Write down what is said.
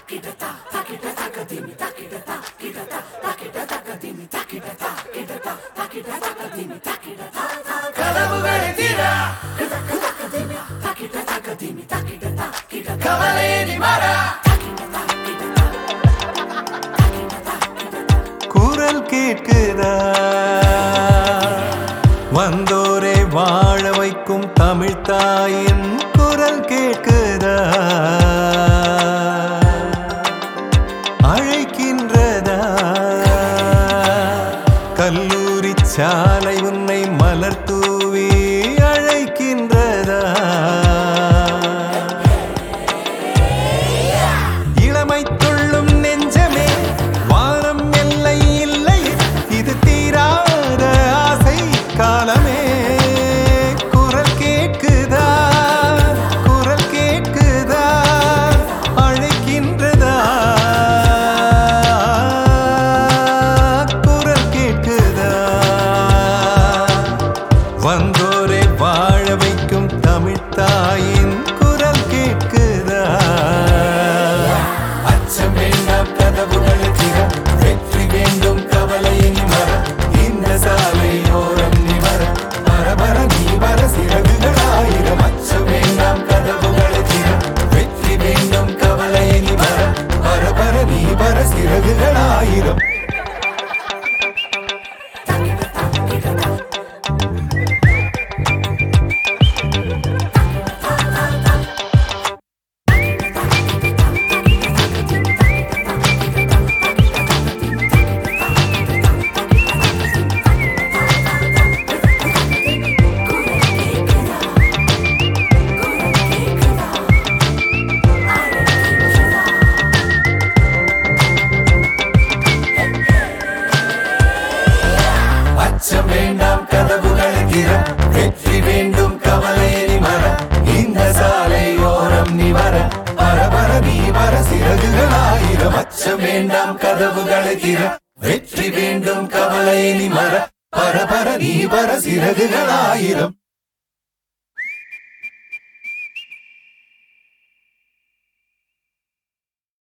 கனவுகளை தீர கவலையே நீ மாறா குரல் கேட்குதா வந்தோரை வாழ வைக்கும் தமிழ் தாயின் குரல் கேட்குதா அழைக்கின்றதா கல்லூரி சாலை உன்னை மலர் தூவி அழைக்கின்றதா இளமை துள்ளும் நெஞ்சமே வானம் எல்லை இல்லை இது தீராத ஆசை காலமே குரல் கேட்குதா குரல் கேட்குதா அழைக்கின்றதா குரல் கேட்குதா வந்தோரை வாழ வைக்கும் தமிழ் தாயின் குரல் கேட்குதா அச்சம் வேண்டாம் கதவுகளை திற வெற்றி வேண்டும் கவலையின் மர இந்த சாலை ஓரம் நிவர பரபர நீ வர சிறகுகள் ஆயிரம் அச்சம் வேண்டாம் கதவுகளை திற வெற்றி வேண்டும் கவலையின் மர பரபர நீ வர சிறகுகள் ஆயிரம் அச்சம் வேண்டாம் கதவுகளை திற வெற்றி வேண்டும் கவலையை மர இந்த சாலை ஓரம் நீ வர பரபர நீ வர சிறகுகள் ஆயிரம் அச்சம் வேண்டாம் கதவுகளை திற வெற்றி வேண்டும் கவலையை மர பரபர நீ வர சிறகுகள் ஆயிரம்